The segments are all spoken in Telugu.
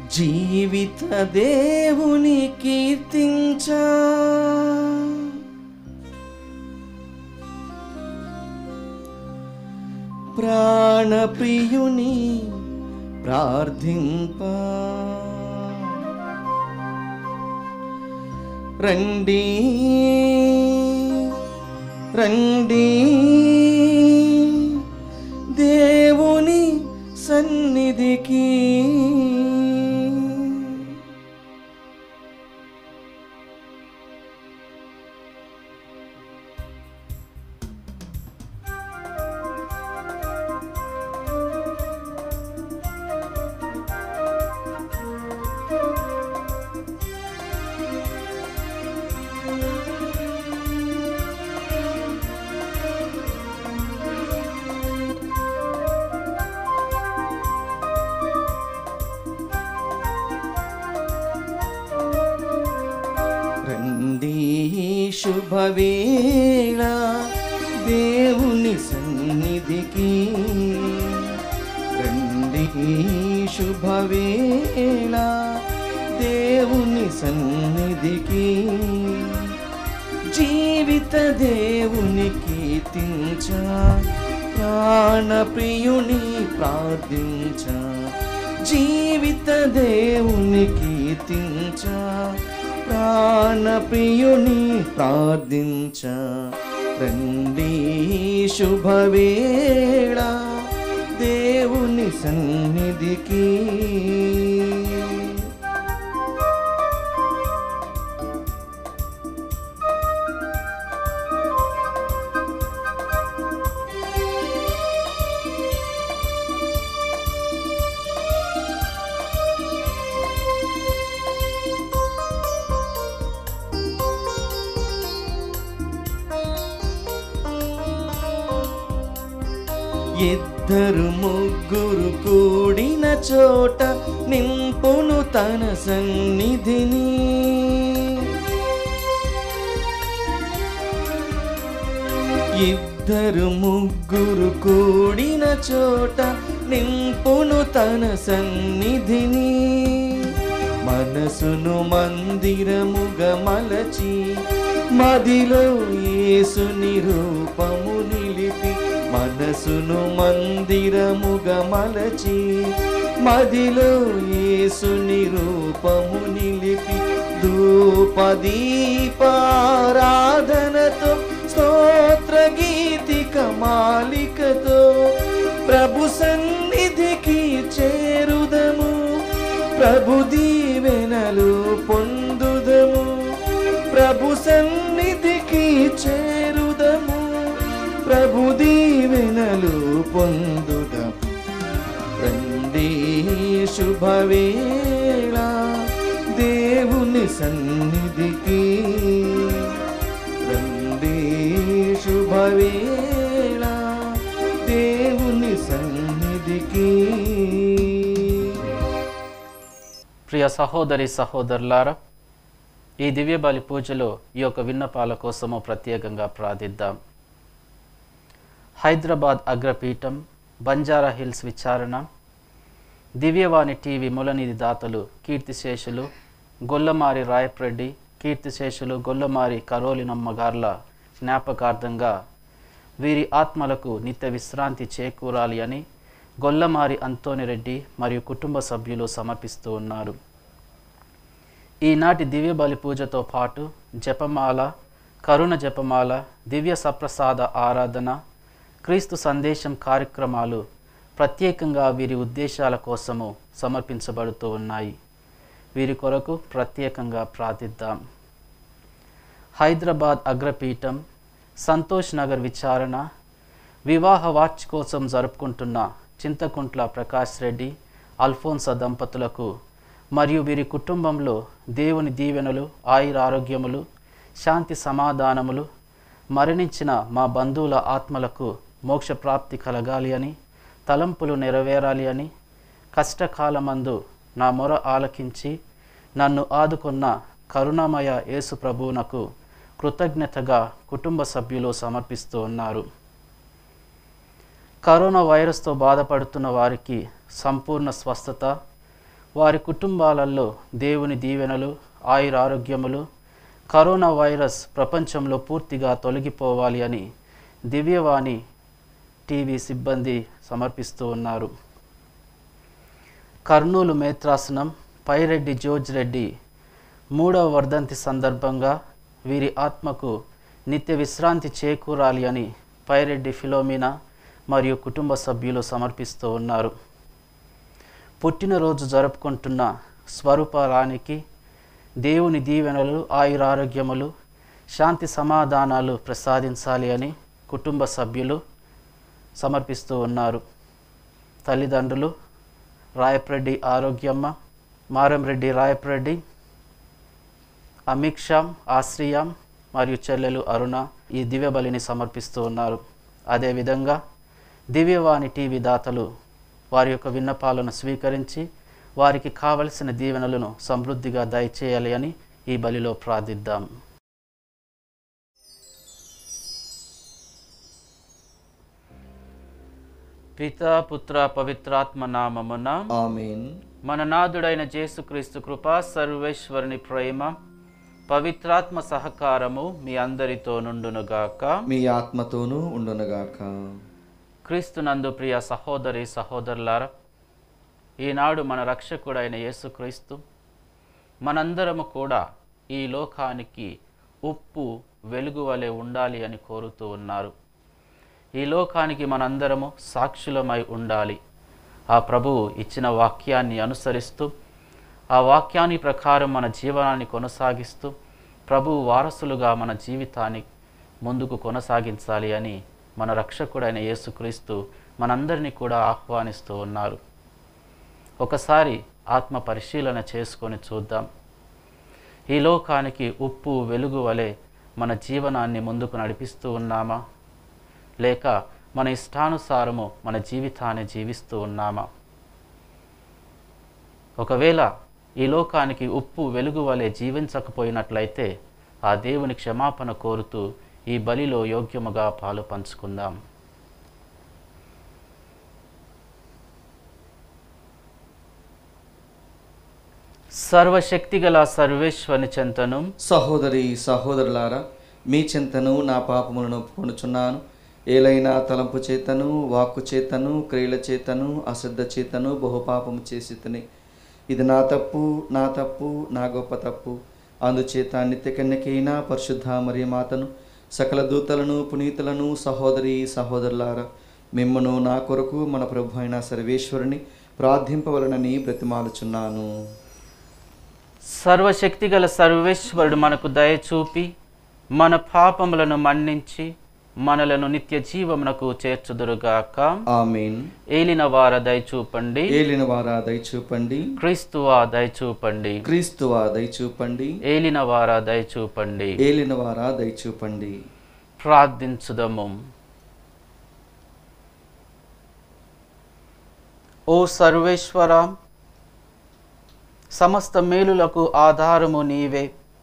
జీవిత దేవుని కీర్తించా ప్రాణప్రియుని ప్రార్థింప రండి రండి దేవుని సన్నిధికి రండి శుభవేళ దేవుని సన్నిధికి రండి శుభవేళ దేవుని సన్నిధికి జీవిత దేవుని కీర్తించ ప్రాణప్రియుని ప్రార్థించ జీవిత దేవుని కీర్తించ ప్రాణప్రియుని ప్రార్థించ రండి శుభవేళ దేవుని సన్నిధికి ఇద్దరు ముగ్గురు కూడిన చోట నింపును తన సన్నిధిని ఇద్దరు ముగ్గురు కూడిన చోట నింపును తన సన్నిధిని మనసును మందిరముగా మలచి మదిలో యేసుని రూపము నిలిపి మనసును మందిరముగా మలచి మదిలో యేసుని రూపము నిలిపి ధూపదీపారాధనతో స్తోత్ర గీతిక మాలికతో ప్రభు సన్నిధికి చేరుదము ప్రభు దీవెనలు పొందుదము ప్రభు సన్నిధికి చేరుదము ప్రభు దీవెనలు పొందుదము రండి శుభవేళ దేవుని సన్నిధికి రండి శుభవేళ దేవుని సన్నిధికి ప్రియ సహోదరి సహోదరులారా ఈ దివ్య బలి పూజలో ఈ యొక్క విన్నపాల కోసము ప్రత్యేకంగా ప్రార్థిద్దాం హైదరాబాద్ అగ్రపీఠం బంజారా హిల్స్ విచారణ దివ్యవాణి టీవీ ములనిధి దాతలు కీర్తిశేషులు గొల్లమారి రాయప్రెడ్డి కీర్తిశేషులు గొల్లమారి కరోలినమ్మ గార్ల జ్ఞాపకార్థంగా వీరి ఆత్మలకు నిత్య విశ్రాంతి చేకూరాలి అని గొల్లమారి అంతోనిరెడ్డి మరియు కుటుంబ సభ్యులు సమర్పిస్తూ ఉన్నారు ఈనాటి దివ్య బలి పూజతో పాటు జపమాల కరుణ జపమాల దివ్య సప్రసాద ఆరాధన క్రీస్తు సందేశం కార్యక్రమాలు ప్రత్యేకంగా వీరి ఉద్దేశాల కోసము సమర్పించబడుతూ ఉన్నాయి వీరి కొరకు ప్రత్యేకంగా ప్రార్థిద్దాం హైదరాబాద్ అగ్రపీఠం సంతోష్ నగర్ విచారణ వివాహ వార్షికోత్సవం జరుపుకుంటున్న చింతకుంట్ల ప్రకాష్ రెడ్డి అల్ఫోన్సా దంపతులకు మరియు వీరి కుటుంబంలో దేవుని దీవెనలు ఆయుర ఆరోగ్యములు శాంతి సమాధానములు మరణించిన మా బంధువుల ఆత్మలకు మోక్ష ప్రాప్తి కలగాలి అని తలంపులు నెరవేరాలి అని కష్టకాలమందు నా మొర ఆలకించి నన్ను ఆదుకున్న కరుణామయ యేసు ప్రభువునకు కృతజ్ఞతగా కుటుంబ సభ్యులు సమర్పిస్తూ ఉన్నారు కరోనా వైరస్తో బాధపడుతున్న వారికి సంపూర్ణ స్వస్థత వారి కుటుంబాలలో దేవుని దీవెనలు ఆయురారోగ్యములు కరోనా వైరస్ ప్రపంచంలో పూర్తిగా తొలగిపోవాలి అని దివ్యవాణి టీవీ సిబ్బంది సమర్పిస్తూ ఉన్నారు కర్నూలు మేత్రాసనం పైరెడ్డి జోర్జ్ రెడ్డి మూడవ వర్ధంతి సందర్భంగా వీరి ఆత్మకు నిత్య విశ్రాంతి చేకూరాలి అని పైరెడ్డి ఫిలోమినా మరియు కుటుంబ సభ్యులు సమర్పిస్తూ ఉన్నారు పుట్టినరోజు జరుపుకుంటున్న స్వరూపరానికి దేవుని దీవెనలు ఆయురారోగ్యములు శాంతి సమాధానాలు ప్రసాదించాలి అని కుటుంబ సభ్యులు సమర్పిస్తూ ఉన్నారు తల్లిదండ్రులు రాయప్రెడ్డి ఆరోగ్యమ్మ మారంరెడ్డి రాయప్రెడ్డి అమిక్షాం ఆశ్రియాం మరియు చెల్లెలు అరుణ ఈ దివ్య బలిని సమర్పిస్తూ ఉన్నారు అదేవిధంగా దివ్యవాణి టీవీ దాతలు వారి యొక్క విన్నపాలను స్వీకరించి వారికి కావలసిన దీవెనలను సమృద్ధిగా దయచేయాలి అని ఈ బలిలో ప్రార్థిద్దాం పితా పుత్ర పవిత్రాత్మ నామమున ఆమెన్ మన నాథుడైన యేసుక్రీస్తు కృప సర్వేశ్వరుని ప్రేమ పవిత్రాత్మ సహకారము మీ అందరితో నుండునుగాక మీ ఆత్మతోనూ ఉండునగాక క్రీస్తునందు ప్రియ సహోదరి సహోదరులారా ఈనాడు మన రక్షకుడైన యేసుక్రీస్తు మనందరము కూడా ఈ లోకానికి ఉప్పు వెలుగు వలె ఉండాలి అని కోరుతూ ఉన్నారు ఈ లోకానికి మనందరము సాక్షులమై ఉండాలి ఆ ప్రభువు ఇచ్చిన వాక్యాన్ని అనుసరిస్తూ ఆ వాక్యాన్ని ప్రకారం మన జీవనాన్ని కొనసాగిస్తూ ప్రభువు వారసులుగా మన జీవితాన్ని ముందుకు కొనసాగించాలి అని మన రక్షకుడైన యేసుక్రీస్తు మనందరినీ కూడా ఆహ్వానిస్తూ ఉన్నారు ఒకసారి ఆత్మ పరిశీలన చేసుకొని చూద్దాం ఈ లోకానికి ఉప్పు వెలుగు వలె మన జీవనాన్ని ముందుకు నడిపిస్తూ ఉన్నామా లేక మన ఇష్టానుసారము మన జీవితాన్ని జీవిస్తూ ఉన్నామా ఒకవేళ ఈ లోకానికి ఉప్పు వెలుగు వలె జీవించకపోయినట్లయితే ఆ దేవుని క్షమాపణ కోరుతూ ఈ బలిలో యోగ్యముగా పాలు పంచుకుందాం సర్వశక్తిగల సర్వేశ్వని చెంతను సహోదరి సహోదరులారా మీ చింతను నా పాపములను ఒప్పుకొనుచున్నాను ఏలైనా తలంపు చేతను వాక్కు చేతను క్రియల చేతను అశ్రద్ధ చేతను బహుపాపము చేసి తిని ఇది నా తప్పు నా తప్పు నా గొప్ప తప్పు అందుచేత నిత్య కన్యకైన పరిశుద్ధ మరియు మాతను సకల దూతలను పునీతులను సహోదరి సహోదరులారా మిమ్మను నా కొరకు మన ప్రభు అయిన సర్వేశ్వరుని ప్రార్థింపవలనని బ్రతిమాలుచున్నాను సర్వశక్తిగల సర్వేశ్వరుడు మనకు దయ చూపి మన పాపములను మన్నించి మనలను నిత్య జీవమునకు చేర్చుదురుగాక ఆమెన్ ఏలిన వార దయచూపండి ఏలిన వారా దయచూపండి క్రీస్తువా దయచూపండి క్రీస్తువా దయచూపండి ఏలిన వార దయచూపండి ఏలిన వారా దయచూపండి ప్రార్థించుదము ఓ సర్వేశ్వర సమస్త మేలులకు ఆధారము నీవే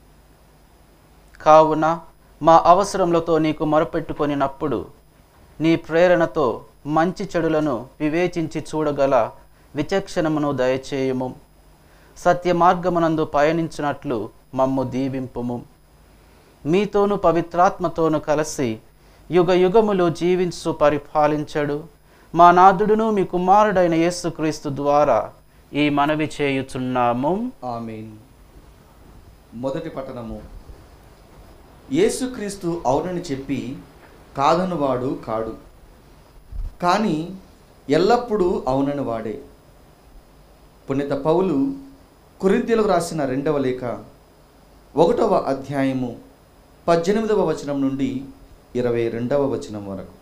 కావున మా అవసరములతో నీకు మొరపెట్టుకొనినప్పుడు నీ ప్రేరణతో మంచి చెడులను వివేచించి చూడగల విచక్షణమును దయచేయుము సత్య మార్గమునందు పయనించినట్లు మమ్ము దీవింపుము మీతోను పవిత్రాత్మతోను కలిసి యుగ యుగములు జీవించు పరిపాలించడు మా నాథుడును మీ కుమారుడైన యేసుక్రీస్తు ద్వారా ఈ మనవి చేయుచున్నాము ఆమెన్ మొదటి పట్టణము యేసుక్రీస్తు అవునని చెప్పి కాదనువాడు కాడు కానీ ఎల్లప్పుడూ అవునని వాడే పుణ్యత పౌలు కురింతీలకు రాసిన రెండవ లేఖ ఒకటవ అధ్యాయము పద్దెనిమిదవ వచనం నుండి ఇరవై రెండవ వచనం వరకు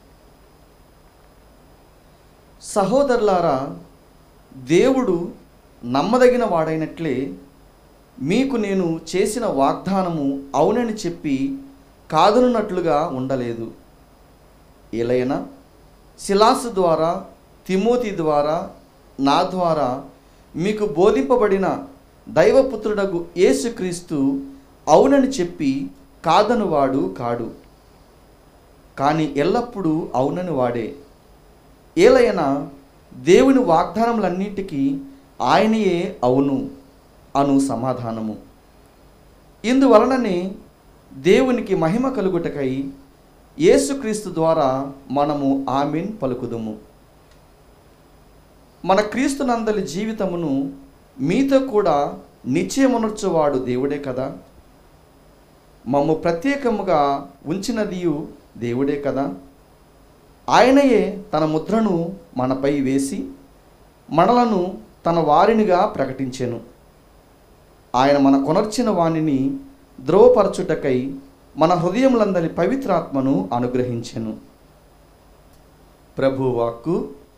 సహోదరులారా దేవుడు నమ్మదగిన వాడైనట్లే మీకు నేను చేసిన వాగ్దానము అవునని చెప్పి కాదనున్నట్లుగా ఉండలేదు ఎలైనా శిలాసు ద్వారా తిమోతి ద్వారా నా ద్వారా మీకు బోధింపబడిన దైవపుత్రుడగు యేసుక్రీస్తు అవునని చెప్పి కాదనువాడు కాడు కానీ ఎల్లప్పుడూ అవునని వాడే ఏలైనా దేవుని వాగ్దానములన్నిటికీ ఆయనయే అవును అను సమాధానము ఇందువలననే దేవునికి మహిమ కలుగుటకై యేసుక్రీస్తు ద్వారా మనము ఆమెన్ పలుకుదుము మన క్రీస్తునందలి జీవితమును మీతో కూడా నిశ్చయమునర్చువాడు దేవుడే కదా మమ్ము ప్రత్యేకముగా ఉంచినదియు దేవుడే కదా ఆయనయే తన ముద్రను మనపై వేసి మనలను తన వారినిగా ప్రకటించెను ఆయన మన కొనర్చిన వాణిని ద్రోవపరచుటకై మన హృదయములందరి పవిత్రాత్మను అనుగ్రహించెను ప్రభు వాక్కు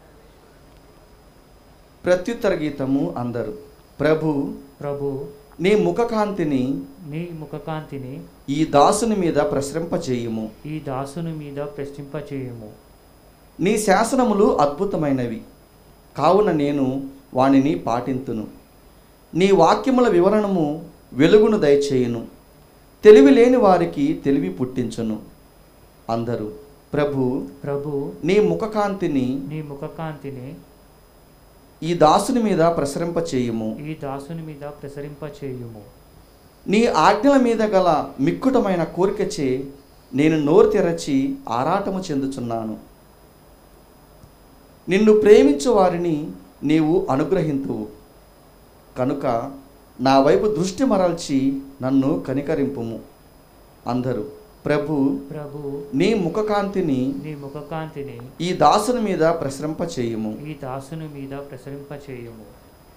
ప్రత్యుత్తర గీతము అందరు ప్రభు ప్రభు నీ ముఖకాంతిని నీ ముఖకాంతిని ఈ దాసుని మీద ప్రసరింపచేయుము ఈ దాసుని మీద ప్రశ్నింపచేయము నీ శాసనములు అద్భుతమైనవి కావున నేను వానిని పాటింతును నీ వాక్యముల వివరణము వెలుగును దయచేయును తెలివి లేని వారికి తెలివి పుట్టించును అందరూ ప్రభు ప్రభు నీ ముఖకాంతిని నీ ముఖకాంతిని ఈ దాసుని మీద ప్రసరింపచేయుము ఈ దాసుని మీద ప్రసరింపచేయుము నీ ఆజ్ఞల మీద గల మిక్కుటమైన కోరికచే నేను నోరు తెరచి ఆరాటము చెందుచున్నాను నిన్ను ప్రేమించు వారిని నీవు అనుగ్రహింతువు కనుక నా వైపు దృష్టి మరల్చి నన్ను కనికరింపుము అందరూ ప్రభు ప్రభు నీ ముఖకాంతిని నీ ముఖకాంతిని ఈ దాసుని మీద ప్రసరింపచేయుము ఈ దాసుని మీద ప్రసరింపచేయము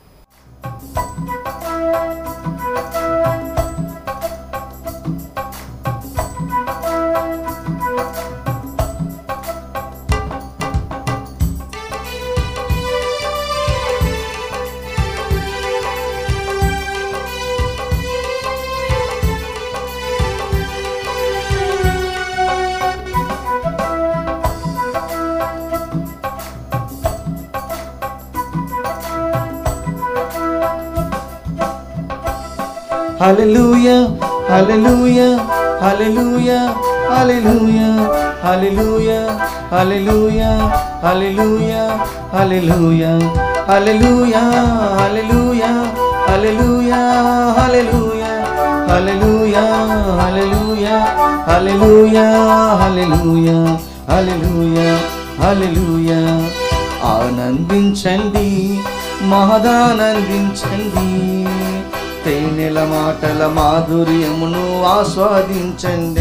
హల్లెలూయా హల్లెలూయా హల్లెలూయా హల్లెలూయా హల్లెలూయా హల్లెలూయా హల్లెలూయా హల్లెలూయా హల్లెలూయా హల్లెలూయా హల్లెలూయా హల్లెలూయా హల్లెలూయా హల్లెలూయా హల్లెలూయా హల్లెలూయా హల్లెలూయా హల్లెలూయా ఆనందించండి మహదానందించండి తేనెల మాటల మాధుర్యమును ఆస్వాదించండి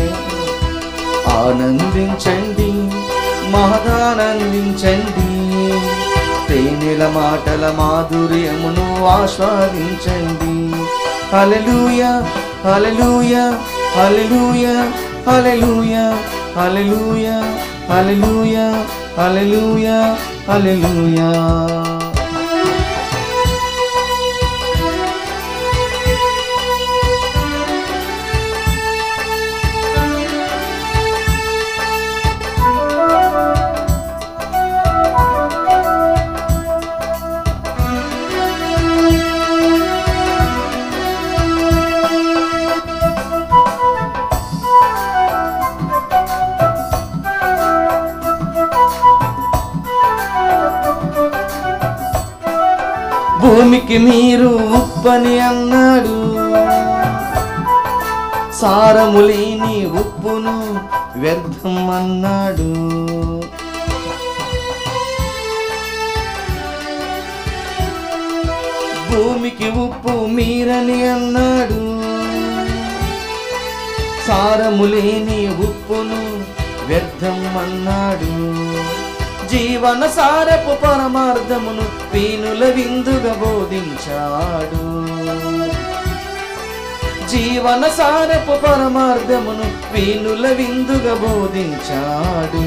ఆనందించండి మహదానందించండి తేనెల మాటల మాధుర్యమును ఆస్వాదించండి హల్లెలూయ హల్లెలూయ హల్లెలూయ హల్లెలూయ హల్లెలూయ హల్లెలూయ హల్లెలూయ హల్లెలూయా భూమికి మీరు ఉప్పని అన్నాడు సారము లేని ఉప్పును వ్యర్థం అన్నాడు భూమికి ఉప్పు మీరని అన్నాడు సారము లేని ఉప్పును వ్యర్థం అన్నాడు జీవన సారపు పరమార్థమును పీనుల విందుగా బోధించాడు జీవన సారపు పరమార్థమును పీనుల విందుగా బోధించాడు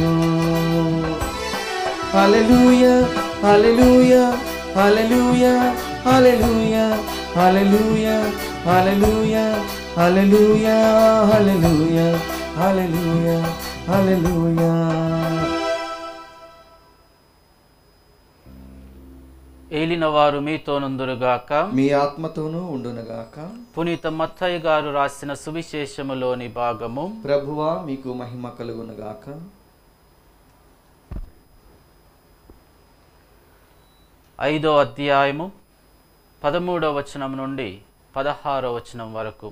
హల్లెలూయ హల్లెలూయ హల్లెలూయ హల్లెలూయ హల్లెలూయ హల్లెలూయ హల్లెలూయ హల్లెలూయ హల్లెలూయ హల్లెలూయ ఏలిన వారు మీతో నుందురుగాక మీ ఆత్మతోనూ ఉండునుగాక పునీత మత్తయ్య గారు రాసిన సువిశేషములోని భాగము ప్రభువా మీకు మహిమ కలుగునుగాక ఐదో అధ్యాయము పదమూడవ వచనం నుండి పదహారవ వచనం వరకు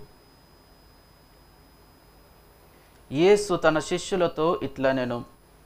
యేసు తన శిష్యులతో ఇట్లా నేను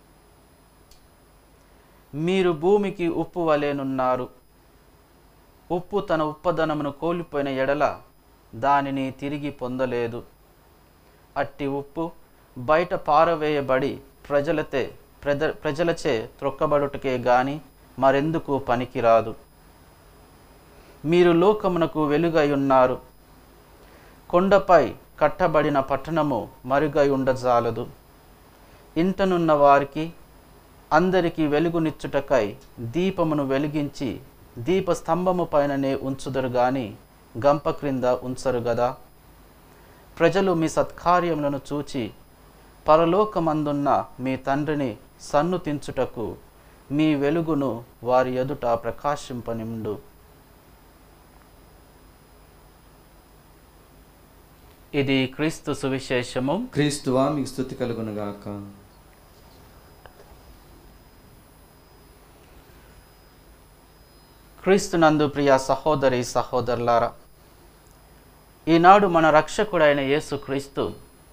మీరు భూమికి ఉప్పు వలెనున్నారు ఉప్పు తన ఉప్పదనమును కోల్పోయిన ఎడల దానిని తిరిగి పొందలేదు అట్టి ఉప్పు బయట పారవేయబడి ప్రజలతే ప్రజ ప్రజలచే త్రొక్కబడుటకే గాని మరెందుకు పనికిరాదు మీరు లోకమునకు వెలుగై ఉన్నారు కొండపై కట్టబడిన పట్టణము మరుగై ఉండజాలదు ఇంటనున్న వారికి అందరికీ వెలుగునిచ్చుటకై దీపమును వెలిగించి దీపస్తంభము పైననే ఉంచుదరు గాని గంప క్రింద ఉంచరు గదా ప్రజలు మీ సత్కార్యములను చూచి పరలోకమందున్న మీ తండ్రిని సన్నుతించుటకు మీ వెలుగును వారి ఎదుట ప్రకాశింపనిండు ఇది క్రీస్తు సువిశేషము క్రీస్తువా మీకు స్థుతి కలుగునుగాక క్రీస్తునందు ప్రియ సహోదరి సహోదరులారా ఈనాడు మన రక్షకుడైన యేసు క్రీస్తు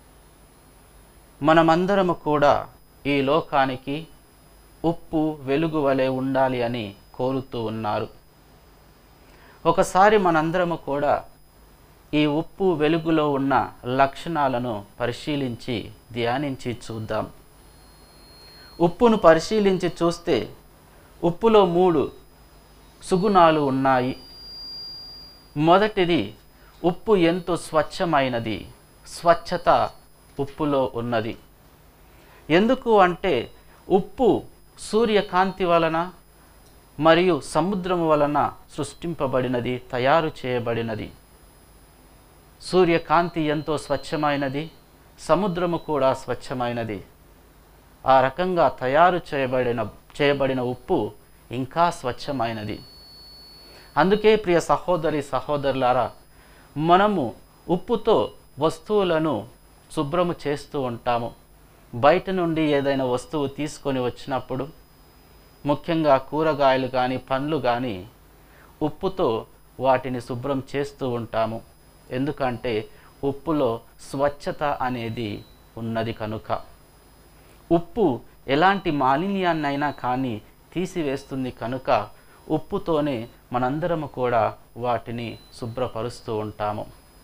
మనమందరము కూడా ఈ లోకానికి ఉప్పు వెలుగు వలె ఉండాలి అని కోరుతూ ఉన్నారు ఒకసారి మనందరము కూడా ఈ ఉప్పు వెలుగులో ఉన్న లక్షణాలను పరిశీలించి ధ్యానించి చూద్దాం ఉప్పును పరిశీలించి చూస్తే ఉప్పులో మూడు సుగుణాలు ఉన్నాయి మొదటిది ఉప్పు ఎంతో స్వచ్ఛమైనది స్వచ్ఛత ఉప్పులో ఉన్నది ఎందుకు అంటే ఉప్పు సూర్యకాంతి వలన మరియు సముద్రము వలన సృష్టింపబడినది తయారు చేయబడినది సూర్యకాంతి ఎంతో స్వచ్ఛమైనది సముద్రము కూడా స్వచ్ఛమైనది ఆ రకంగా తయారు చేయబడిన చేయబడిన ఉప్పు ఇంకా స్వచ్ఛమైనది అందుకే ప్రియ సహోదరి సహోదరులారా మనము ఉప్పుతో వస్తువులను శుభ్రము చేస్తూ ఉంటాము బయట నుండి ఏదైనా వస్తువు తీసుకొని వచ్చినప్పుడు ముఖ్యంగా కూరగాయలు కానీ పండ్లు కానీ ఉప్పుతో వాటిని శుభ్రం చేస్తూ ఉంటాము ఎందుకంటే ఉప్పులో స్వచ్ఛత అనేది ఉన్నది కనుక ఉప్పు ఎలాంటి మాలిన్యాన్నైనా కానీ తీసివేస్తుంది కనుక ఉప్పుతోనే మనందరము కూడా వాటిని శుభ్రపరుస్తూ ఉంటాము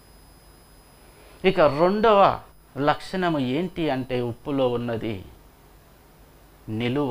ఇక రెండవ లక్షణము ఏంటి అంటే ఉప్పులో ఉన్నది నిలువ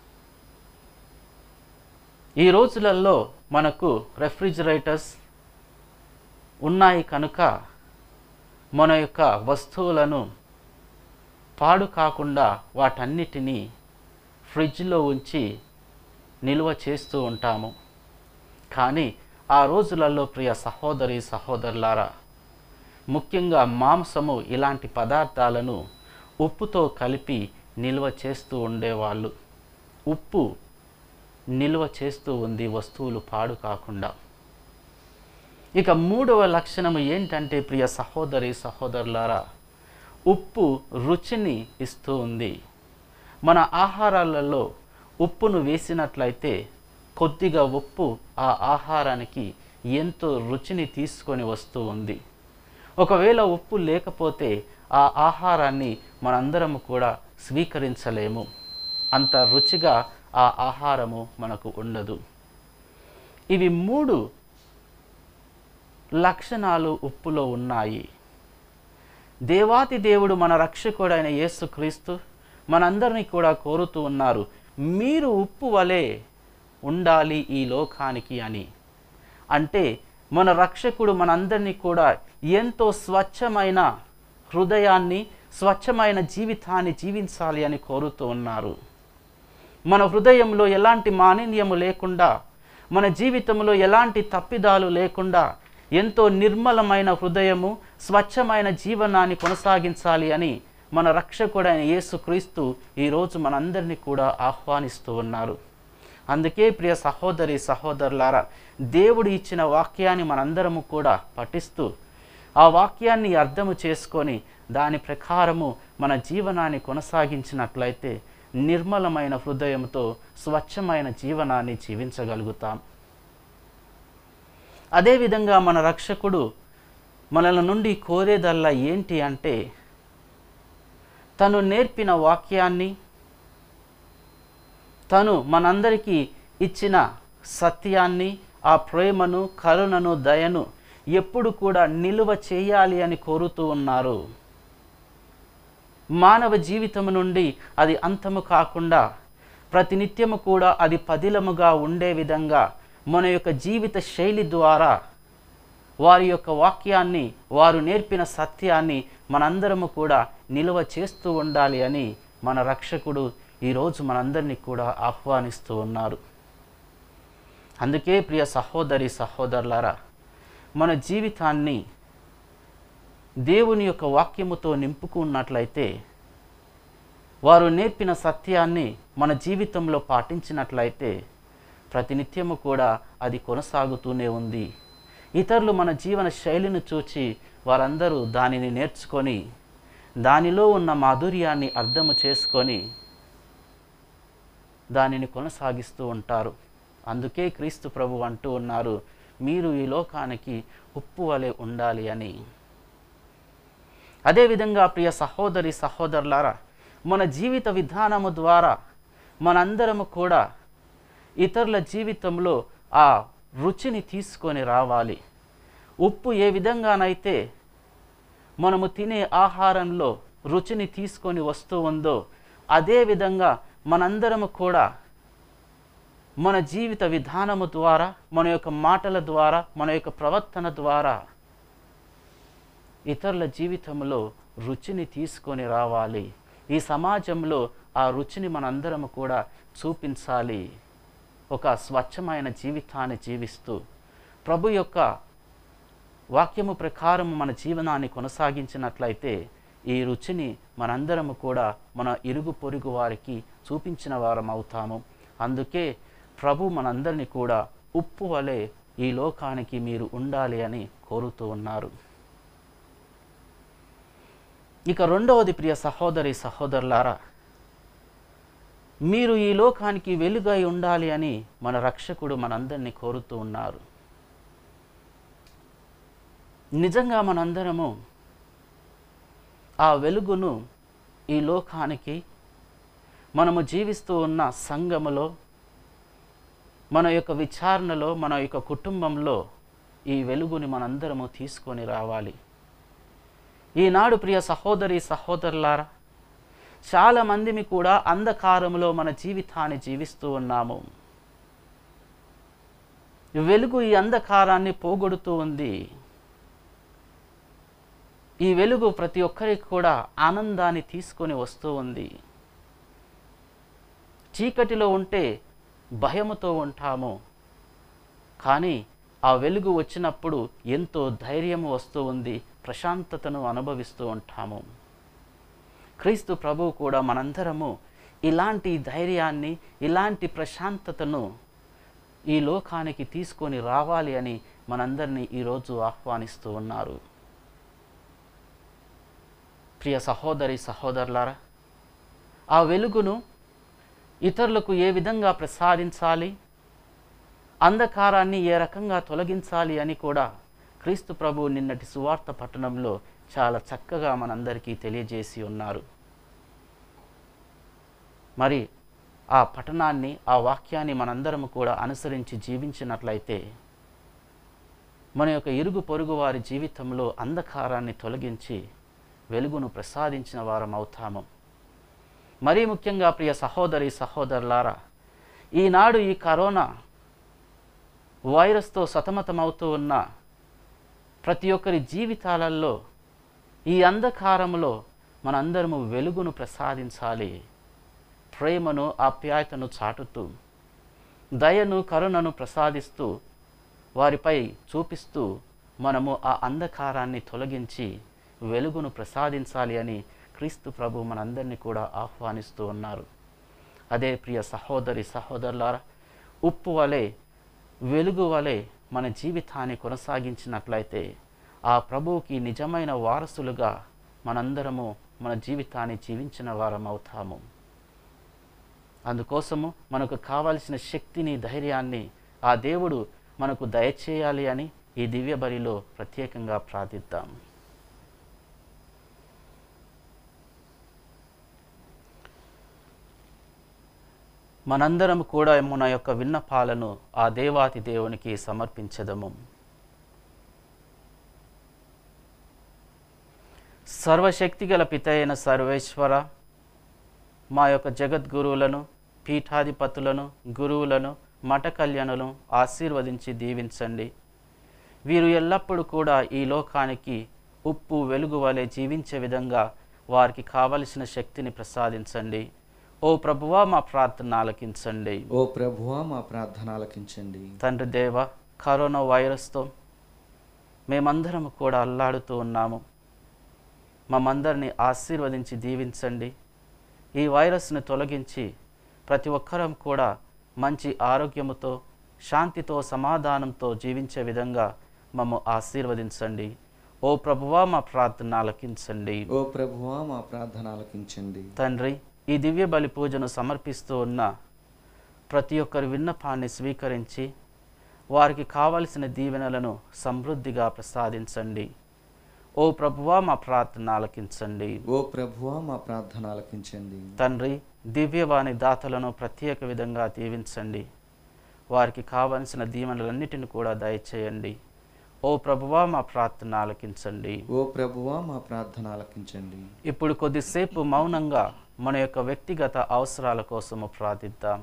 ఈ రోజులలో మనకు రెఫ్రిజిరేటర్స్ ఉన్నాయి కనుక మన యొక్క వస్తువులను పాడు కాకుండా వాటన్నిటినీ ఫ్రిడ్జ్లో ఉంచి నిల్వ చేస్తూ ఉంటాము కానీ ఆ రోజులలో ప్రియ సహోదరి సహోదరులారా ముఖ్యంగా మాంసము ఇలాంటి పదార్థాలను ఉప్పుతో కలిపి నిల్వ చేస్తూ ఉండేవాళ్ళు ఉప్పు నిల్వ చేస్తూ ఉంది వస్తువులు పాడు కాకుండా ఇక మూడవ లక్షణము ఏంటంటే ప్రియ సహోదరి సహోదరులారా ఉప్పు రుచిని ఇస్తూ ఉంది మన ఆహారాలలో ఉప్పును వేసినట్లయితే కొద్దిగా ఉప్పు ఆ ఆహారానికి ఎంతో రుచిని తీసుకొని వస్తూ ఉంది ఒకవేళ ఉప్పు లేకపోతే ఆ ఆహారాన్ని మనందరం కూడా స్వీకరించలేము అంత రుచిగా ఆ ఆహారము మనకు ఉండదు ఇవి మూడు లక్షణాలు ఉప్పులో ఉన్నాయి దేవాతి దేవుడు మన రక్షకుడైన యేసుక్రీస్తు మనందరినీ కూడా కోరుతూ ఉన్నారు మీరు ఉప్పు వలె ఉండాలి ఈ లోకానికి అని అంటే మన రక్షకుడు మనందరినీ కూడా ఎంతో స్వచ్ఛమైన హృదయాన్ని స్వచ్ఛమైన జీవితాన్ని జీవించాలి అని కోరుతూ ఉన్నారు మన హృదయంలో ఎలాంటి మాలిన్యము లేకుండా మన జీవితంలో ఎలాంటి తప్పిదాలు లేకుండా ఎంతో నిర్మలమైన హృదయము స్వచ్ఛమైన జీవనాన్ని కొనసాగించాలి అని మన రక్షకుడైన యేసుక్రీస్తు ఈరోజు మనందరినీ కూడా ఆహ్వానిస్తూ ఉన్నారు అందుకే ప్రియ సహోదరి సహోదరులారా దేవుడు ఇచ్చిన వాక్యాన్ని మనందరము కూడా పఠిస్తూ ఆ వాక్యాన్ని అర్థము చేసుకొని దాని ప్రకారము మన జీవనాన్ని కొనసాగించినట్లయితే నిర్మలమైన హృదయంతో స్వచ్ఛమైన జీవనాన్ని జీవించగలుగుతాం అదేవిధంగా మన రక్షకుడు మనల నుండి కోరేదల్లా ఏంటి అంటే తను నేర్పిన వాక్యాన్ని తను మనందరికీ ఇచ్చిన సత్యాన్ని ఆ ప్రేమను కరుణను దయను ఎప్పుడు కూడా నిలువ చేయాలి అని కోరుతూ ఉన్నారు మానవ జీవితం నుండి అది అంతము కాకుండా ప్రతినిత్యము కూడా అది పదిలముగా ఉండే విధంగా మన యొక్క జీవిత శైలి ద్వారా వారి యొక్క వాక్యాన్ని వారు నేర్పిన సత్యాన్ని మనందరము కూడా నిలువ చేస్తూ ఉండాలి అని మన రక్షకుడు ఈరోజు మనందరినీ కూడా ఆహ్వానిస్తూ ఉన్నారు అందుకే ప్రియ సహోదరి సహోదరులారా మన జీవితాన్ని దేవుని యొక్క వాక్యముతో నింపుకున్నట్లయితే వారు నేర్పిన సత్యాన్ని మన జీవితంలో పాటించినట్లయితే ప్రతినిత్యము కూడా అది కొనసాగుతూనే ఉంది ఇతరులు మన జీవన శైలిని చూచి వారందరూ దానిని నేర్చుకొని దానిలో ఉన్న మాధుర్యాన్ని అర్థము చేసుకొని దానిని కొనసాగిస్తూ ఉంటారు అందుకే క్రీస్తు ప్రభు అంటూ ఉన్నారు మీరు ఈ లోకానికి ఉప్పు వలె ఉండాలి అని అదేవిధంగా ప్రియ సహోదరి సహోదరులారా మన జీవిత విధానము ద్వారా మనందరము కూడా ఇతరుల జీవితంలో ఆ రుచిని తీసుకొని రావాలి ఉప్పు ఏ విధంగానైతే మనము తినే ఆహారంలో రుచిని తీసుకొని వస్తూ ఉందో అదే విధంగా మనందరము కూడా మన జీవిత విధానము ద్వారా మన యొక్క మాటల ద్వారా మన యొక్క ప్రవర్తన ద్వారా ఇతరుల జీవితంలో రుచిని తీసుకొని రావాలి ఈ సమాజంలో ఆ రుచిని మనందరము కూడా చూపించాలి ఒక స్వచ్ఛమైన జీవితాన్ని జీవిస్తూ ప్రభు యొక్క వాక్యము ప్రకారం మన జీవనాన్ని కొనసాగించినట్లయితే ఈ రుచిని మనందరము కూడా మన ఇరుగు పొరుగు వారికి చూపించిన వారం అవుతాము అందుకే ప్రభు మనందరినీ కూడా ఉప్పు వలె ఈ లోకానికి మీరు ఉండాలి అని కోరుతూ ఉన్నారు ఇక రెండవది ప్రియ సహోదరి సహోదరులారా మీరు ఈ లోకానికి వెలుగై ఉండాలి అని మన రక్షకుడు మనందరినీ కోరుతూ ఉన్నారు నిజంగా మనందరము ఆ వెలుగును ఈ లోకానికి మనము జీవిస్తూ ఉన్న సంఘములో మన యొక్క విచారణలో మన యొక్క కుటుంబంలో ఈ వెలుగుని మనందరము తీసుకొని రావాలి ఈనాడు ప్రియ సహోదరి సహోదరులారా చాలా మందిమి కూడా అంధకారంలో మన జీవితాన్ని జీవిస్తూ ఉన్నాము వెలుగు ఈ అంధకారాన్ని పోగొడుతూ ఉంది ఈ వెలుగు ప్రతి ఒక్కరికి కూడా ఆనందాన్ని తీసుకొని వస్తూ ఉంది చీకటిలో ఉంటే భయముతో ఉంటాము కానీ ఆ వెలుగు వచ్చినప్పుడు ఎంతో ధైర్యము వస్తూ ఉంది ప్రశాంతతను అనుభవిస్తూ ఉంటాము క్రీస్తు ప్రభువు కూడా మనందరము ఇలాంటి ధైర్యాన్ని ఇలాంటి ప్రశాంతతను ఈ లోకానికి తీసుకొని రావాలి అని మనందరినీ ఈరోజు ఆహ్వానిస్తూ ఉన్నారు ప్రియ సహోదరి సహోదరులారా ఆ వెలుగును ఇతరులకు ఏ విధంగా ప్రసాదించాలి అంధకారాన్ని ఏ రకంగా తొలగించాలి అని కూడా క్రీస్తు ప్రభు నిన్నటి సువార్త పట్టణంలో చాలా చక్కగా మనందరికీ తెలియజేసి ఉన్నారు మరి ఆ పట్టణాన్ని ఆ వాక్యాన్ని మనందరము కూడా అనుసరించి జీవించినట్లయితే మన యొక్క ఇరుగు పొరుగు వారి జీవితంలో అంధకారాన్ని తొలగించి వెలుగును ప్రసాదించిన వారం అవుతాము మరీ ముఖ్యంగా ప్రియ సహోదరి సహోదరులారా ఈనాడు ఈ కరోనా వైరస్తో సతమతమవుతూ ఉన్న ప్రతి ఒక్కరి జీవితాలలో ఈ అంధకారంలో మనందరము వెలుగును ప్రసాదించాలి ప్రేమను ఆప్యాయతను చాటుతూ దయను కరుణను ప్రసాదిస్తూ వారిపై చూపిస్తూ మనము ఆ అంధకారాన్ని తొలగించి వెలుగును ప్రసాదించాలి అని క్రీస్తు ప్రభు మనందరినీ కూడా ఆహ్వానిస్తూ ఉన్నారు అదే ప్రియ సహోదరి సహోదరులారా ఉప్పు వలె వెలుగు వలె మన జీవితాన్ని కొనసాగించినట్లయితే ఆ ప్రభువుకి నిజమైన వారసులుగా మనందరము మన జీవితాన్ని జీవించిన వారం అవుతాము అందుకోసము మనకు కావలసిన శక్తిని ధైర్యాన్ని ఆ దేవుడు మనకు దయచేయాలి అని ఈ దివ్య బలిలో ప్రత్యేకంగా ప్రార్థిద్దాం మనందరం కూడా మన యొక్క విన్నపాలను ఆ దేవాతి దేవునికి సమర్పించదము సర్వశక్తిగల పితైన సర్వేశ్వర మా యొక్క జగద్గురువులను పీఠాధిపతులను గురువులను మఠ కళ్యాణులను ఆశీర్వదించి దీవించండి వీరు ఎల్లప్పుడూ కూడా ఈ లోకానికి ఉప్పు వెలుగు వలె జీవించే విధంగా వారికి కావలసిన శక్తిని ప్రసాదించండి ఓ ప్రభువా మా ప్రార్థన ఆలకించండి ఓ ప్రభువా మా ప్రార్థన ఆలకించండి తండ్రి దేవ కరోనా వైరస్తో మేమందరం కూడా అల్లాడుతూ ఉన్నాము మమ్మందరినీ ఆశీర్వదించి దీవించండి ఈ వైరస్ని తొలగించి ప్రతి ఒక్కరం కూడా మంచి ఆరోగ్యముతో శాంతితో సమాధానంతో జీవించే విధంగా మమ్మ ఆశీర్వదించండి ఓ ప్రభువా మా ప్రార్థన ఆలకించండి ఓ ప్రభువా మా ప్రార్థన ఆలకించండి తండ్రి ఈ దివ్య బలి పూజను సమర్పిస్తూ ఉన్న ప్రతి ఒక్కరి విన్నపాన్ని స్వీకరించి వారికి కావలసిన దీవెనలను సమృద్ధిగా ప్రసాదించండి ఓ ప్రభువా మా ప్రార్థన ఆలకించండి ఓ ప్రభువా మా ప్రార్థన ఆలకించండి తండ్రి దివ్యవాణి దాతలను ప్రత్యేక విధంగా దీవించండి వారికి కావలసిన దీవెనలన్నిటిని కూడా దయచేయండి ఓ ప్రభువా మా ప్రార్థన ఆలకించండి ఓ ప్రభువా మా ప్రార్థన ఆలకించండి ఇప్పుడు కొద్దిసేపు మౌనంగా మన యొక్క వ్యక్తిగత అవసరాల కోసము ప్రార్థిద్దాం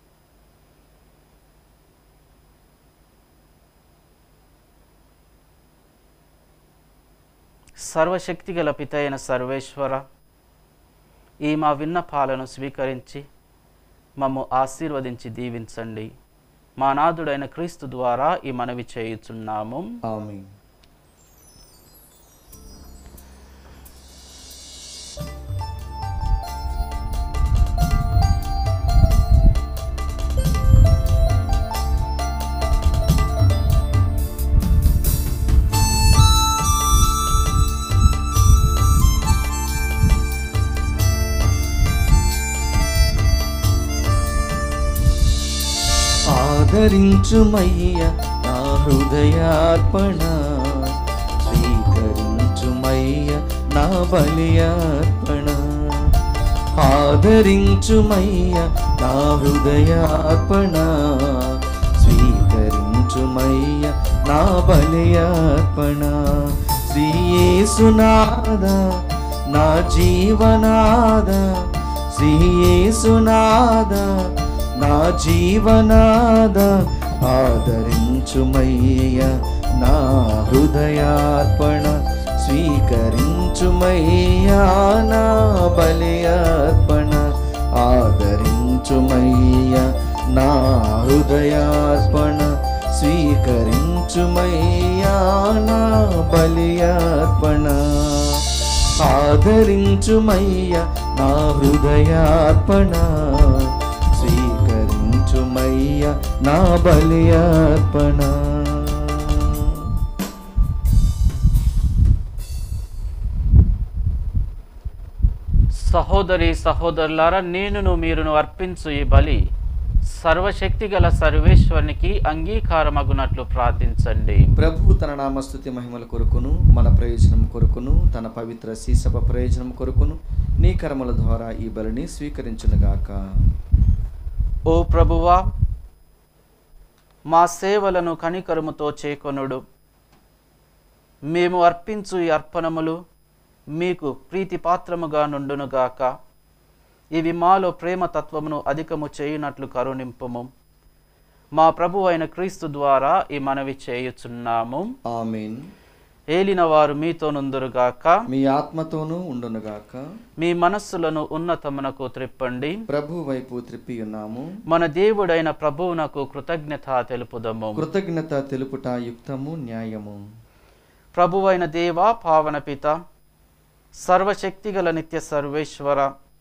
సర్వశక్తిగల పితైన సర్వేశ్వర ఈ మా విన్నపాలను స్వీకరించి మమ్ము ఆశీర్వదించి దీవించండి మా నాథుడైన క్రీస్తు ద్వారా ఈ మనవి చేయుచున్నాము ఆమేన్ ఆదరించుమయ్య నా హృదయార్పణ స్వీకరించుమయ్య నా బలియార్పణ ఆదరించుమయ్య నా హృదయార్పణ స్వీకరించుమయ్య నా బలియార్పణ శ్రీయేసునాద నా జీవనాద శ్రీయేసునాద నా జీవనాద ఆదరించుమయ్య నా హృదయార్పణ స్వీకరించుమయ్యా నా బలియార్పణ ఆదరించుమయ్య నా హృదయార్పణ స్వీకరించుమయ్యా నా బలియార్పణ ఆదరించుమయ్య నా హృదయార్పణ స్వీకరించుమయ్య నా బలియార్పణ సహోదరి సహోదరులారా నేనును మీరును అర్పించు ఈ బలి సర్వశక్తి గల సర్వేశ్వరునికి అంగీకారమగునట్లు ప్రార్థించండి ప్రభు తన నామస్తుతి మహిమల కొరకును మన ప్రయోజనం కొరకును తన పవిత్ర శీసభ ప్రయోజనం కొరకును నీ కర్మల ద్వారా ఈ బలిని స్వీకరించునుగాక ఓ ప్రభువా మా సేవలను కనికరముతో చేకొనుడు మేము అర్పించు ఈ అర్పణములు మీకు ప్రీతిపాత్రముగా నుండునుగాక ఇవి మాలో ప్రేమ తత్వమును అధికము చేయునట్లు కరుణింపుము మా ప్రభు అయిన క్రీస్తు ద్వారా ఈ మనవి చేయుచున్నాము ఆమెన్ ఏలిన వారు మీతో నుందురుగాక మీ ఆత్మతోనూ ఉండునుగాక మీ మనస్సులను ఉన్నతమునకు త్రిప్పండి ప్రభు వైపు త్రిప్పి ఉన్నాము మన దేవుడైన ప్రభువునకు కృతజ్ఞత తెలుపుదము కృతజ్ఞత తెలుపుట యుక్తము న్యాయము ప్రభువైన దేవ పావన పిత సర్వశక్తిగల నిత్య సర్వేశ్వర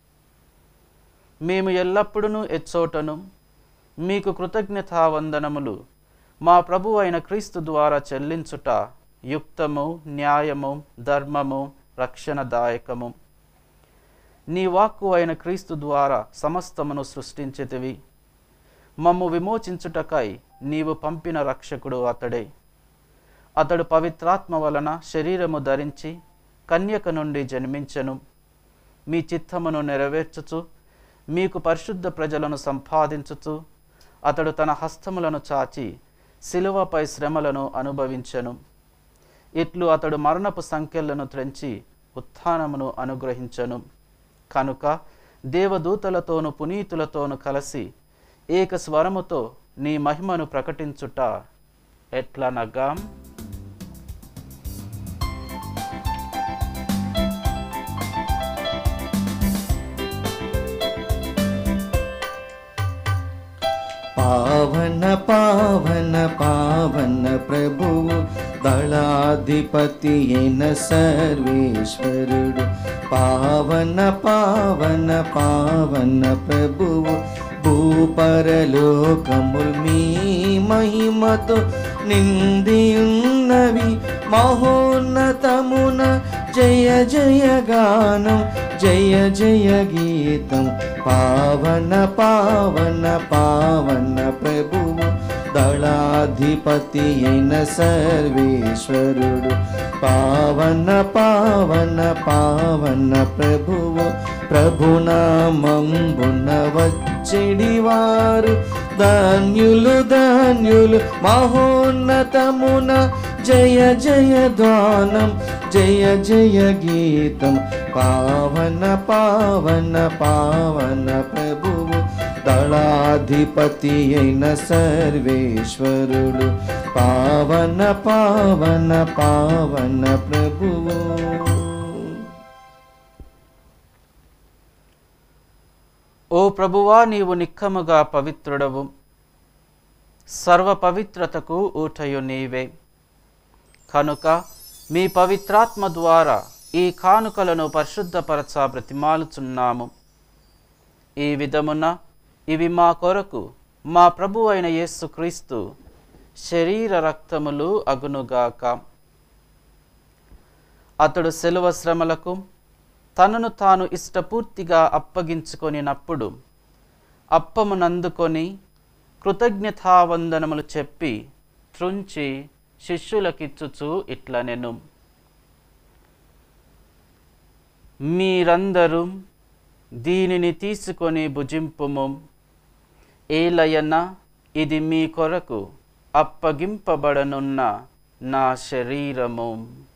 మేము ఎల్లప్పుడూ ఎచ్చోటను మీకు కృతజ్ఞతా వందనములు మా ప్రభు అయిన క్రీస్తు ద్వారా చెల్లించుట యుక్తము న్యాయము ధర్మము రక్షణదాయకము నీ వాక్కు అయిన క్రీస్తు ద్వారా సమస్తమును సృష్టించితివి మమ్ము విమోచించుటకై నీవు పంపిన రక్షకుడు అతడే అతడు పవిత్రాత్మ వలన శరీరము ధరించి కన్యక నుండి జన్మించెను మీ చిత్తమును నెరవేర్చుచు మీకు పరిశుద్ధ ప్రజలను సంపాదించుచు అతడు తన హస్తములను చాచి శిలువపై శ్రమలను అనుభవించెను ఇట్లు అతడు మరణపు సంఖ్యలను త్రెంచి ఉత్థానమును అనుగ్రహించెను కనుక దేవదూతలతోను పునీతులతోను కలిసి ఏక స్వరముతో నీ మహిమను ప్రకటించుట ఎట్లనగా పావన పావన పావన ప్రభువు దళాధిపతి అయిన సర్వేశ్వరుడు పావన పావన పావన ప్రభువు భూపరలోకముల్ మీ మహిమతో నిందియున్నవి మహోన్నతమున జయ జయ గానం జయ జయ గీతం పావన పావన పావన ప్రభువు దళాధిపతి అయిన సర్వేశ్వరుడు పావన పావన పావన ప్రభువు ప్రభునామంబున వచ్చెడివారు ధాన్యులు ధాన్యులు మహోన్నతమున జయ జయ ధ్వానం జయ జయ గీతం పావన పావన పావన ప్రభువు దళాధిపతి అయిన సర్వేశ్వరుడు పావన పావన పావన ప్రభువు ఓ ప్రభువా నీవు నిక్కముగా పవిత్రుడవు సర్వ పవిత్రతకు ఊటయు నీవే కనుక మీ పవిత్రాత్మ ద్వారా ఈ కానుకలను పరిశుద్ధపరచ బ్రతిమాలుచున్నాము ఈ విధమున ఇవి మా కొరకు మా ప్రభు అయిన యేసుక్రీస్తు శరీర రక్తములు అగునుగాక అతడు సెలవ శ్రమలకు తనను తాను ఇష్టపూర్తిగా అప్పగించుకొనినప్పుడు అప్పమునందుకొని కృతజ్ఞతావందనములు చెప్పి త్రుంచి శిష్యులకిచ్చుచు ఇట్లనెను మీరందరూ దీనిని తీసుకొని భుజింపుము ఏలయన ఇది మీ కొరకు అప్పగింపబడనున్న నా శరీరము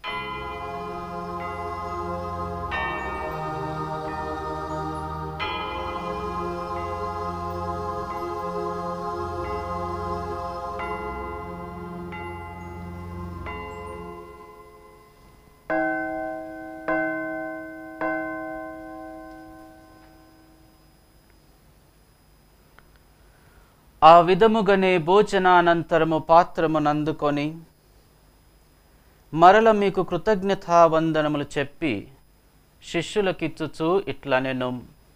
ఆ విధముగానే భోజనానంతరము పాత్రమునందుకొని మరల మీకు కృతజ్ఞతావందనములు చెప్పి శిష్యులకిచ్చుచు ఇట్లనెను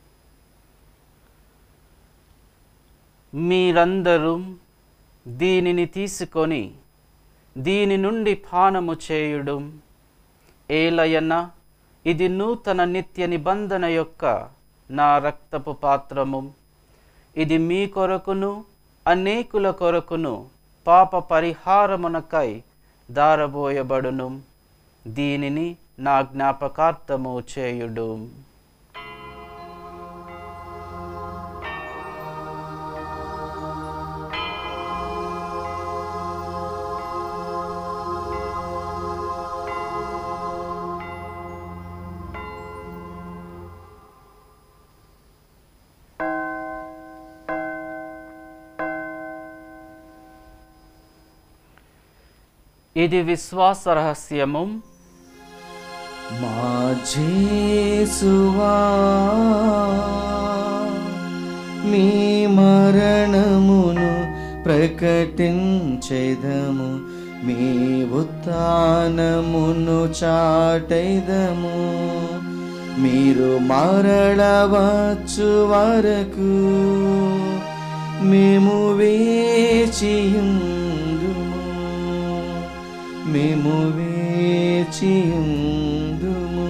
మీరందరూ దీనిని తీసుకొని దీని నుండి పానము చేయుడు ఏలయన ఇది నూతన నిత్య నిబంధన యొక్క నా రక్తపు పాత్రము ఇది మీ కొరకును అనేకుల కొరకును పాప పరిహారమునకై దారబోయబడును దీనిని నా జ్ఞాపకార్థము చేయుడు ఇది విశ్వాస రహస్యము మా జేసువా మీ మరణమును ప్రకటించెదము మీ ఉత్థానమును చాటెదము మీరు మరళవచ్చు వరకు మేము వేచియుందుము మేము వేచియుందుము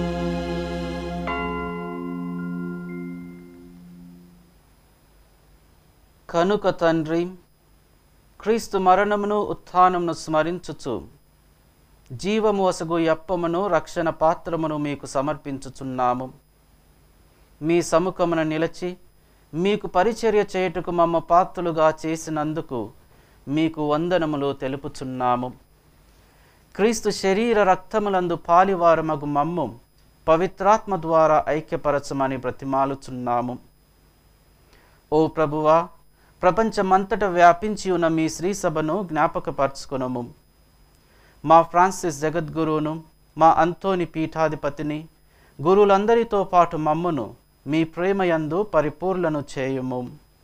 కనుక తండ్రి క్రీస్తు మరణమును ఉత్థానమును స్మరించుచు జీవము వసగు యప్పమును రక్షణ పాత్రమును మీకు సమర్పించుచున్నాము మీ సముఖమున నిలచి మీకు పరిచర్య చేయుటకు మమ్మ పాత్రులుగా చేసినందుకు మీకు వందనములు తెలుపుచున్నాము క్రీస్తు శరీర రక్తములందు పాలివారమగు మమ్ము పవిత్రాత్మ ద్వారా ఐక్యపరచమని బ్రతిమాలుచున్నాము ఓ ప్రభువా ప్రపంచమంతట వ్యాపించి ఉన్న మీ శ్రీ సభను జ్ఞాపకపరచుకునము మా ఫ్రాన్సిస్ జగద్గురువును మా అంతోని పీఠాధిపతిని గురువులందరితో పాటు మమ్మును మీ ప్రేమయందు పరిపూర్ణను చేయుము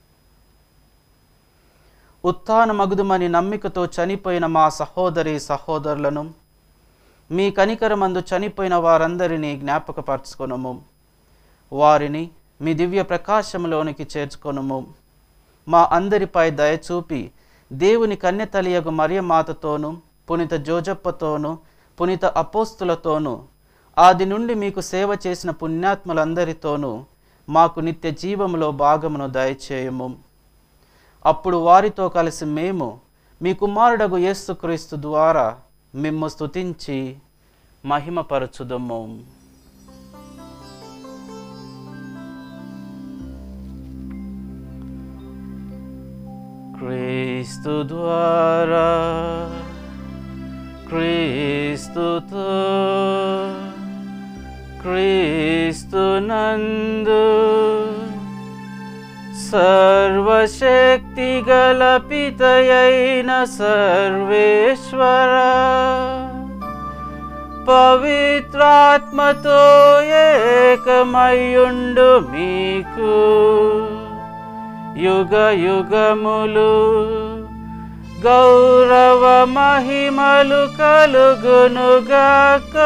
ఉత్థాన మగుదుమని నమ్మికతో చనిపోయిన మా సహోదరి సహోదరులను మీ కనికరమందు చనిపోయిన వారందరినీ జ్ఞాపకపరచుకొనుము వారిని మీ దివ్య ప్రకాశములోనికి చేర్చుకొనుము మా అందరిపై దయచూపి దేవుని కన్యతలియగు మరియమాతతోనూ పునిత జోజప్పతోనూ పునిత అపోస్తులతోనూ ఆది నుండి మీకు సేవ చేసిన పుణ్యాత్ములందరితోనూ మాకు నిత్య జీవములో భాగమును దయచేయము అప్పుడు వారితో కలిసి మేము మీ కుమారుడగు యేసుక్రీస్తు ద్వారా మిమ్ము స్తుతించి మహిమపరచుదము క్రీస్తు ద్వారా క్రీస్తుతో క్రీస్తు నందు సర్వశక్తి గల పితయైన సర్వేశ్వర పవిత్రాత్మతో ఏకమయ్యుండు మీకు యుగ యుగములు గౌరవ మహిమలు కలుగునుగాక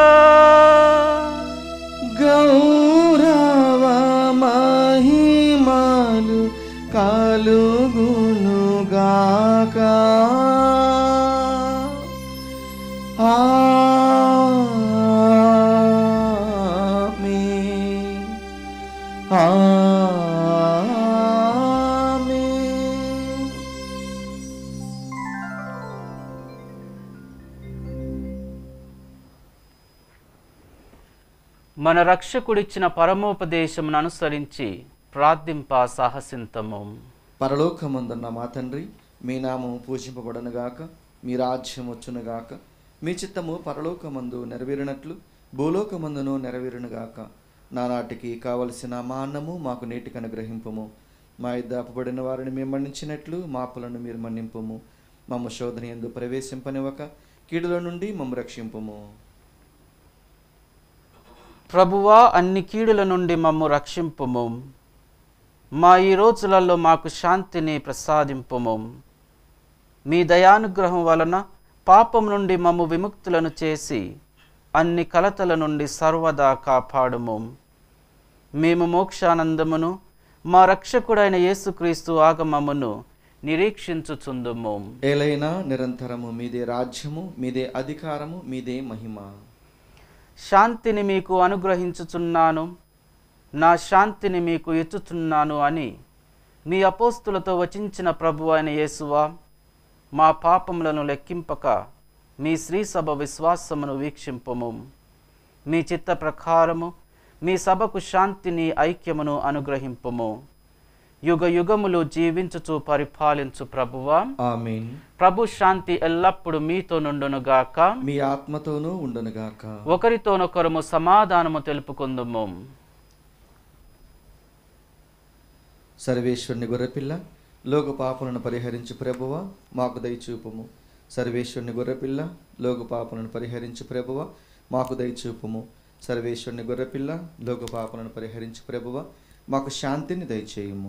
గౌరవ మహిమలు కలుగునుగాక ఆమేన్. ఆమేన్. మన రక్షకుడిచ్చిన పరమోపదేశమును అనుసరించి ప్రార్థింప సాహసింతము పరలోకమందున్న మా తండ్రి మీ నామము పూజింపబడనుగాక మీ రాజ్యం వచ్చునుగాక మీ చిత్తము పరలోకమందు నెరవేరినట్లు భూలోకమందును నెరవేరునుగాక నానాటికి కావలసిన మా అన్నము మాకు నేటికి అనుగ్రహింపము మా ఇద్ద అప్పబడిన వారిని మేము మన్నించినట్లు మా అప్పులను మీరు మన్నింపము మమ్మ శోధన ఎందు ప్రవేశింపనివ్వక కీడుల నుండి మమ్మ రక్షింపము ప్రభువా అన్ని కీడుల నుండి మమ్ము రక్షింపుము మా ఈ రోజులలో మాకు శాంతిని ప్రసాదింపుము మీ దయానుగ్రహం వలన పాపం నుండి మమ్ము విముక్తులను చేసి అన్ని కలతల నుండి సర్వదా కాపాడుము మేము మోక్షానందమును మా రక్షకుడైన యేసుక్రీస్తు ఆగమమును నిరీక్షించుచుందుము ఏలైనా నిరంతరము మీదే రాజ్యము మీదే అధికారము మీదే మహిమ శాంతిని మీకు అనుగ్రహించుచున్నాను నా శాంతిని మీకు ఇచ్చుచున్నాను అని మీ అపోస్తులతో వచించిన ప్రభు అయిన యేసువా మా పాపములను లెక్కింపక మీ శ్రీ సభ విశ్వాసమును వీక్షింపము మీ చిత్త ప్రకారము మీ సభకు శాంతిని ఐక్యమును అనుగ్రహింపము యుగ యుగములు జీవించుచు పరిపాలించు ప్రభువా ఆమేన్ ప్రభు శాంతి ఎల్లప్పుడూ మీతో నుండునుగాక మీ ఆత్మతోనూ ఉండునుగాక ఒకరితోనొకరము సమాధానము తెలుపుకుందుము సర్వేశ్వరుని గొర్రెపిల్ల లోక పాపలను పరిహరించు ప్రభువ మాకు దయచూపుము సర్వేశ్వరుని గొర్రెపిల్ల లోక పాపలను పరిహరించు ప్రభువ మాకు దయచూపుము సర్వేశ్వరుని గొర్రెపిల్ల లోక పాపలను పరిహరించు ప్రభువ మాకు శాంతిని దయచేయుము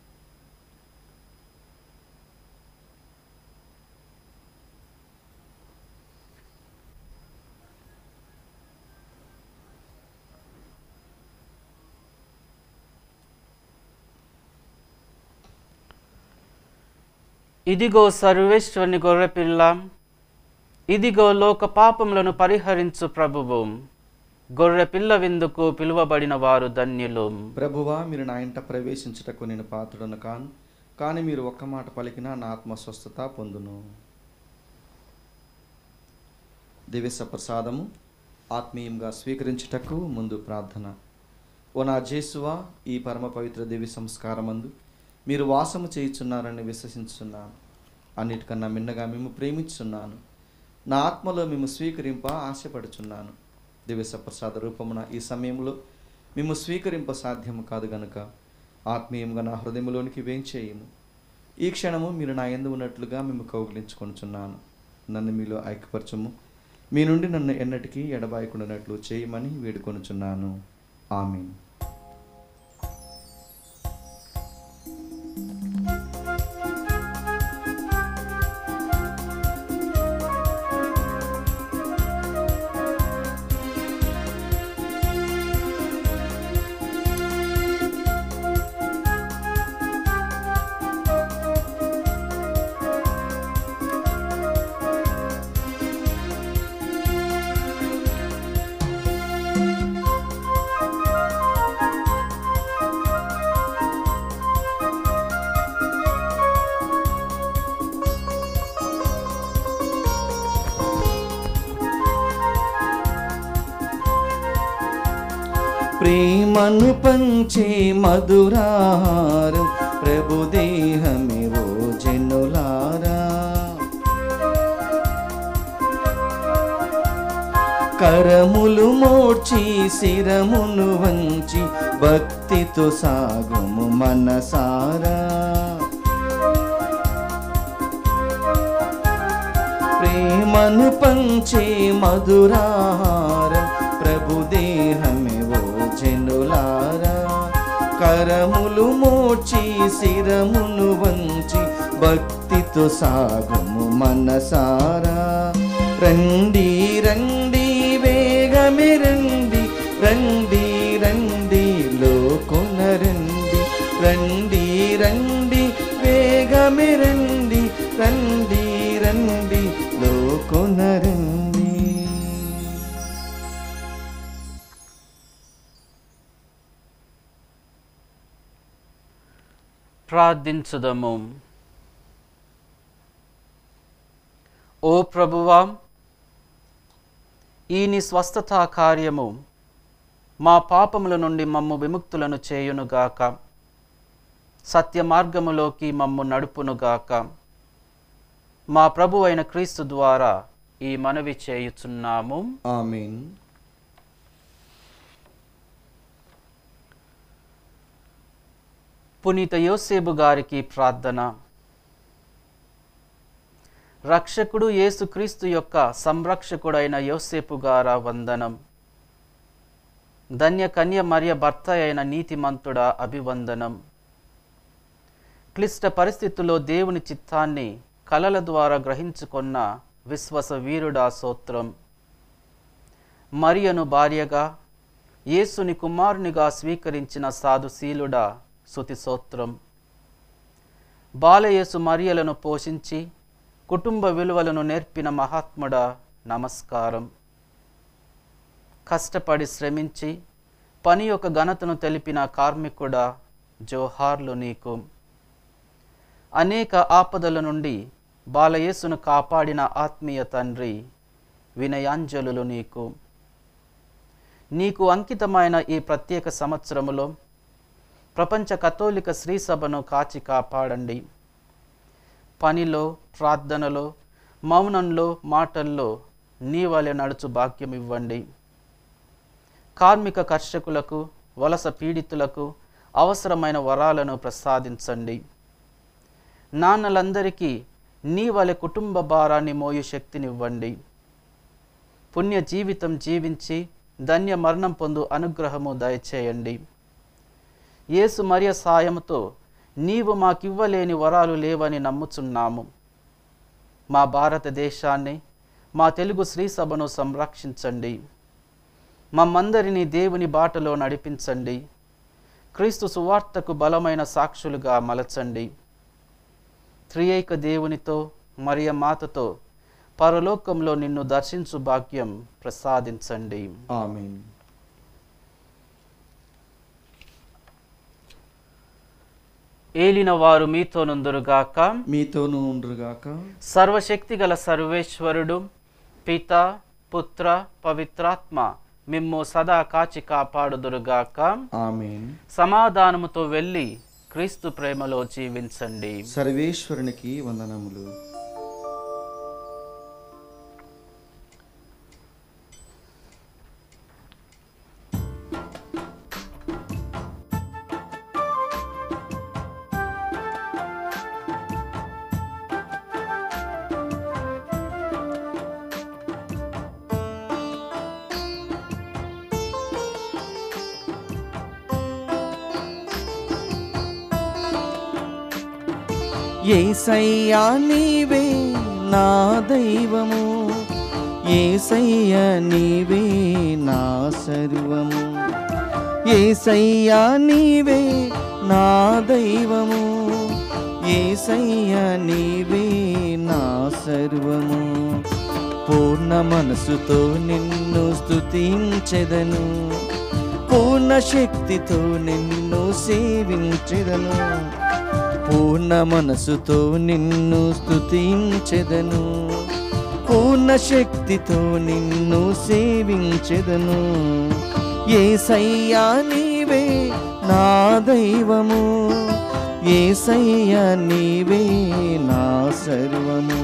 ఇదిగో సర్వేశ్వరుని గొర్రెపిల్ల ఇదిగో లోక పాపములను పరిహరించు ప్రభువు గొర్రెపిల్ల విందుకు పిలువబడిన వారు ధన్యులు ప్రభువా మీరు నా ఇంట ప్రవేశించుటకు నేను పాత్రుడను కాను కానీ మీరు ఒక్క మాట పలికినా నా ఆత్మ స్వస్థత పొందును దివ్యస ప్రసాదము ఆత్మీయంగా స్వీకరించుటకు ముందు ప్రార్థన ఓ నా జేసువా ఈ పరమ పవిత్ర దివ్య సంస్కారమందు మీరు వాసము చేయుచున్నారని విశ్వసించున్నాను అన్నిటికన్నా మిన్నగా మేము ప్రేమించున్నాను నా ఆత్మలో మేము స్వీకరింప ఆశపడుచున్నాను దివ్య ప్రసాద రూపమున ఈ సమయంలో మేము స్వీకరింప సాధ్యము కాదు గనుక ఆత్మీయంగా నా హృదయంలోనికి వేంచేయము ఈ క్షణము మీరు నా ఎందు ఉన్నట్లుగా మేము కౌగిలించుకొనుచున్నాను నన్ను మీలో ఐక్యపరచము మీ నుండి నన్ను ఎన్నటికీ ఎడబాయకుండానట్లు చేయమని వేడుకొనుచున్నాను ఆమీన్ ప్రేమను పంచే మధురాహారం ప్రభుదేహమివో జనులారా కరములు మోడ్చి శిరమును వంచి భక్తితో సాగుము మనసారా ప్రేమను పంచే మధురాహారం ప్రభుదేహమివో జనులారా కరములు మోచి శిరమును వంచి భక్తితో సాగుము మనసారా రండి రండి వేగమే రండి రండి రండి లోకొన రండి రండి రండి వేగమే రండి రండి రండి లోకొన రండి ప్రార్థించుదము ఓ ప్రభువా ఈ నీ స్వస్థత కార్యము మా పాపముల నుండి మమ్ము విముక్తులను చేయునుగాక సత్య మార్గములోకి మమ్ము నడుపునుగాక మా ప్రభు అయిన క్రీస్తు ద్వారా ఈ మనవి చేయుచున్నాము ఆమీన్ పునీత యోసేపు గారికి ప్రార్థన రక్షకుడు యేసుక్రీస్తు యొక్క సంరక్షకుడైన యోసేపు గార వందనం ధన్య కన్య మరియ భర్త అయిన నీతిమంతుడా అభివందనం క్లిష్ట పరిస్థితుల్లో దేవుని చిత్తాన్ని కలల ద్వారా గ్రహించుకున్న విశ్వస వీరుడా సోత్రం మరియను భార్యగా యేసుని కుమారునిగా స్వీకరించిన సాధుశీలుడా శృతి సోత్రం బాలయేసు మరియలను పోషించి కుటుంబ విలువలను నేర్పిన మహాత్ముడా నమస్కారం కష్టపడి శ్రమించి పని యొక్క ఘనతను తెలిపిన కార్మికుడా జోహార్లు నీకు అనేక ఆపదల నుండి బాలయేసును కాపాడిన ఆత్మీయ తండ్రి వినయాంజలులు నీకు నీకు అంకితమైన ఈ ప్రత్యేక సంవత్సరములో ప్రపంచ కథోలిక శ్రీ సభను కాచి కాపాడండి పనిలో ప్రార్థనలో మౌనంలో మాటల్లో నీ వలె నడుచు భాగ్యం ఇవ్వండి కార్మిక కర్షకులకు వలస పీడితులకు అవసరమైన వరాలను ప్రసాదించండి నాన్నలందరికీ నీ వలె కుటుంబ భారాన్ని మోయు శక్తినివ్వండి పుణ్య జీవితం జీవించి ధన్య మరణం పొందు అనుగ్రహము దయచేయండి యేసు మరియ సాయముతో నీవు మాకివ్వలేని వరాలు లేవని నమ్ముచున్నాము మా భారతదేశాన్ని మా తెలుగు శ్రీ సభను సంరక్షించండి మమ్మందరినీ దేవుని బాటలో నడిపించండి క్రీస్తు సువార్తకు బలమైన సాక్షులుగా మలచండి త్రియేక దేవునితో మరియ మాతతో పరలోకంలో నిన్ను దర్శించు భాగ్యం ప్రసాదించండి ఆమీన్ ఏలిన వారు మీతో నుందురుగాక మీతోనూ ఉండుగాక సర్వశక్తి గల సర్వేశ్వరుడు పిత పుత్ర పవిత్రాత్మ మిమ్ము సదా కాచి కాపాడుదురుగాక ఆమెన్ సమాధానముతో వెళ్ళి క్రీస్తు ప్రేమలో జీవించండి సర్వేశ్వరునికి వందనములు ఏసయ్యా నీవే నా దైవము ఏసయ్య నీవే నా సర్వము ఏసయ్యా నీవే నా దైవము ఏసయ్య నీవే నా సర్వము పూర్ణ మనసుతో నిన్ను స్తుతించెదను పూర్ణ శక్తితో నిన్ను సేవించెదను పూర్ణ మనసుతో నిన్ను స్తుతించెదను పూర్ణ శక్తితో నిన్ను సేవించెదను ఏసయ్యా నీవే నా దైవము ఏసయ్యా నీవే నా సర్వము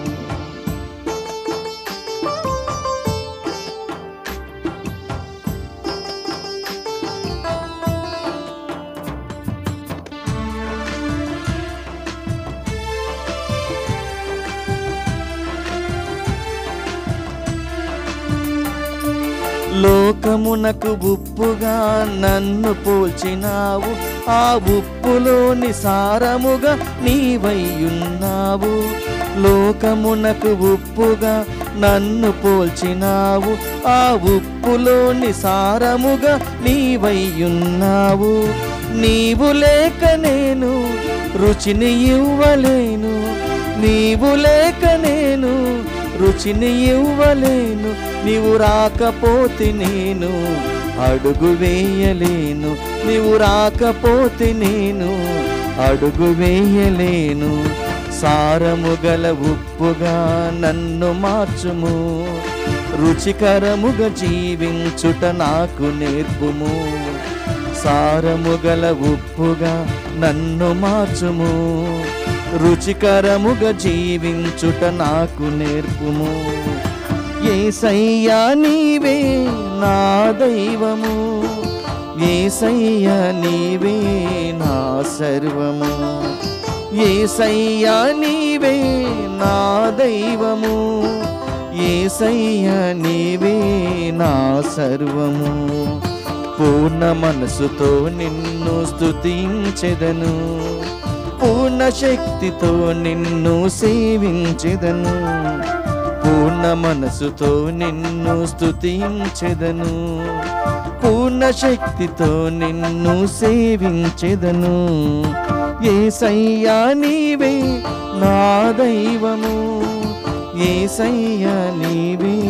లోకమునకు ఉప్పుగా నన్ను పోల్చినావు ఆ ఉప్పులోని సారముగా నీవయ్యున్నావు లోకమునకు ఉప్పుగా నన్ను పోల్చినావు ఆ ఉప్పులోని సారముగా నీవయ్యున్నావు నీవు లేక నేను రుచిని ఇవ్వలేను నీవు లేక నేను రుచిని ఇవ్వలేను నీవు రాకపోతే నేను అడుగు వేయలేను నీవు రాకపోతే నేను అడుగు వేయలేను సారము గల ఉప్పుగా నన్ను మార్చుము రుచికరముగా జీవించుట నాకు నేర్పుము సారము గల ఉప్పుగా నన్ను మార్చుము రుచికరముగా జీవించుట నాకు నేర్పుము ఏసయ్యా నీవే నా దైవము ఏసయ్యా నీవే నా సర్వము ఏసయ్యా నీవే నా దైవము ఏసయ్యా నీవే నా సర్వము పూర్ణ మనసుతో నిన్ను స్తుతించెదను పూర్ణ శక్తితో నిన్ను సేవించెదను పూర్ణ మనసుతో నిన్ను స్తుతించెదను పూర్ణ శక్తితో నిన్ను సేవించెదను ఏసయ్యా నీవే నా దైవము ఏసయ్యా నీవే